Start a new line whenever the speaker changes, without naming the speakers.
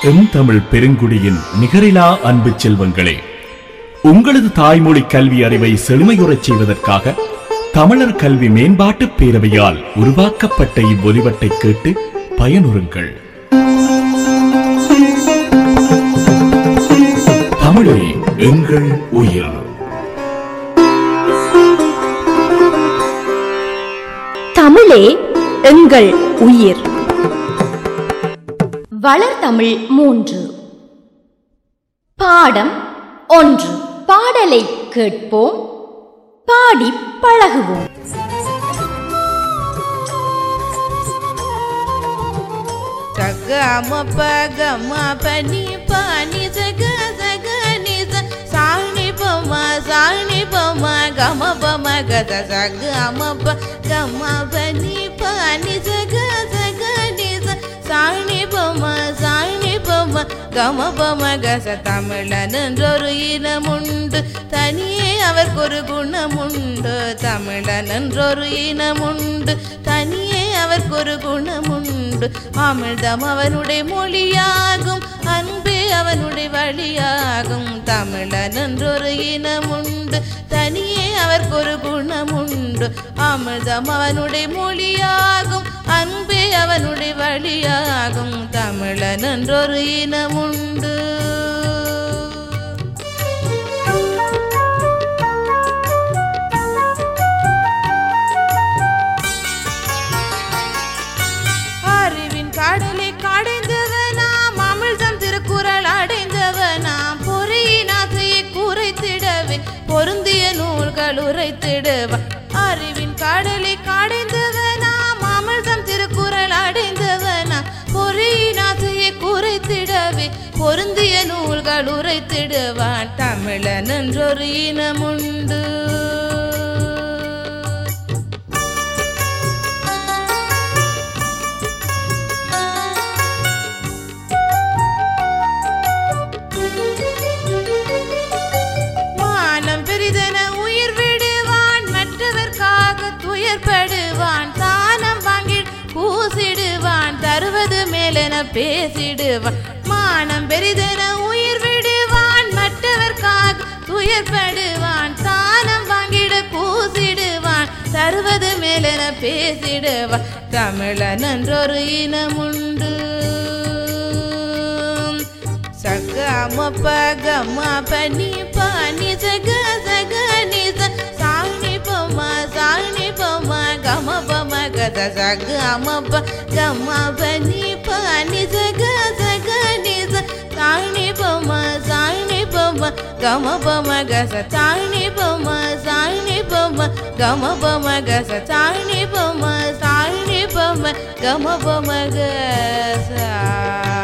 M Tamil பெருங்குடியின் நிகரிலா அன்பு செல்வங்களே உங்களது தாய்மொழி கல்வி அறிவை செழுமையுறச் செய்வதற்காக தமிழர் கல்வி மேம்பாட்டு பேரவையால் உருவாக்கப்பட்ட இவ்வொலிவட்டை கேட்டு பயனுறுங்கள் தமிழே எங்கள் உயிர்
தமிழே எங்கள் உயிர் வளர்தமிழ் மூன்று பாடம் ஒன்று பாடலை கேட்போம் பாடி பழகுவோம்
சக அமப்ப கம பனி பானி சக சக நிச சாணி பம சாணி பம கம பம கத சக அமப்ப கம பனி பானி சக சக நிச சாணி பம சாணி பம கம பம கச தமிழன் என்றொரு இனமுண்டு தனியே அவர்க்கொரு குணமுண்டு தமிழன் என்றொரு இனமுண்டு தனியே அவர்க்கொரு குணமுண்டு அமிழ்தம் அவனுடைய மொழியாகும் அன்பே அவனுடைய வழியாகும் தமிழன் என்றொரு இனமுண்டு தனியே அவர்க்கொரு குணமுண்டு அமிர்தம் அவனுடைய மொழியாகும் அன்பே அவனுடைய வழியாகும் தமிழன் என்றொரு இனமுண்டு அறிவின் கடலை கடைந்தவனாம் அமிழ்தம் திருக்குறள் அடைந்தவனாம் பொறியின் ஆசையை குறைத்திடவே பொருந்திய நூல்கள் உரைத்திடுவான் அறிவின் கடலை கடைந்தவனாம் அமிழ்தம் திருக்குறள் அடைந்தவனாம் பொறியின் ஆசையை குறைத்திடவே பொருந்திய நூல்கள் உரைத்திடுவான் தமிழன் என்றொரு இனமுண்டு மானம் பெரிதென உயிர் விடுவான் மற்றவர்க்காக துயர்படுவான் தானம் வாங்கி பூசிடுவான் தருவது மேலென பேசிடுவான் மானம் பெரிதென உயிர் விடுவான் மற்றவர்க்காக துயர்படுவான் தானம் வாங்கிட பூசிடுவான் தருவது மேலென பேசிடுவான் தமிழன் என்றொரு இனமுண்டு சக அமப்ப கம பனி பானி சக சக நிச சாணி பம சாணி பம கம பம கத சக அமப்ப கம பனி பானி சக சக நிச சாணி பம சாணி பம கம பம கச சாணி பம சாணி பம கம பம கச சாணி பம சாணி பம கம பம கச